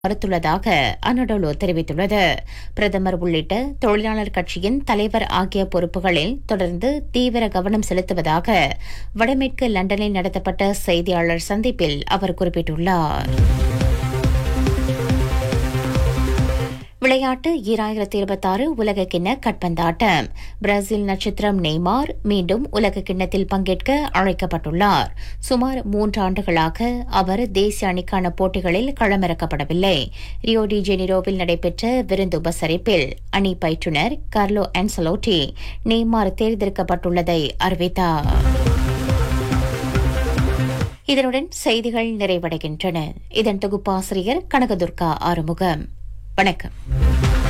மறுத்துள்ளதாக அனடோலோ தெரிவித்துள்ளது பிரதமர் உள்ளிட்ட தொழிலாளர் கட்சியின் தலைவர் ஆகிய பொறுப்புகளில் தொடர்ந்து தீவிர கவனம் செலுத்துவதாக வடமேற்கு லண்டனில் நடத்தப்பட்ட செய்தியாளர் சந்திப்பில் அவர் குறிப்பிட்டுள்ளார் விளையாட்டு ஈராயிரத்தி இருபத்தாறு உலக கிண்ண கட்பந்தாட்டம் பிரேசில் நட்சத்திரம் நெய்மார் மீண்டும் உலக கிண்ணத்தில் பங்கேற்க அழைக்கப்பட்டுள்ளார் சுமார் மூன்று ஆண்டுகளாக அவர் தேசிய அணிக்கான போட்டிகளில் களமிறக்கப்படவில்லை ரியோ டி ஜெனிரோவில் நடைபெற்ற விருந்து உபசரிப்பில் அணி பயிற்றுநர் கார்லோ ஆன்சலோட்டி நெய்மார் தேர்ந்தெடுக்கப்பட்டுள்ளதை அறிவித்தார் இதனுடன் செய்திகள் நிறைவடைகின்றன இதன் தொகுப்பாசிரியர் கனகதுர்கா ஆறுமுகம் வணக்கம்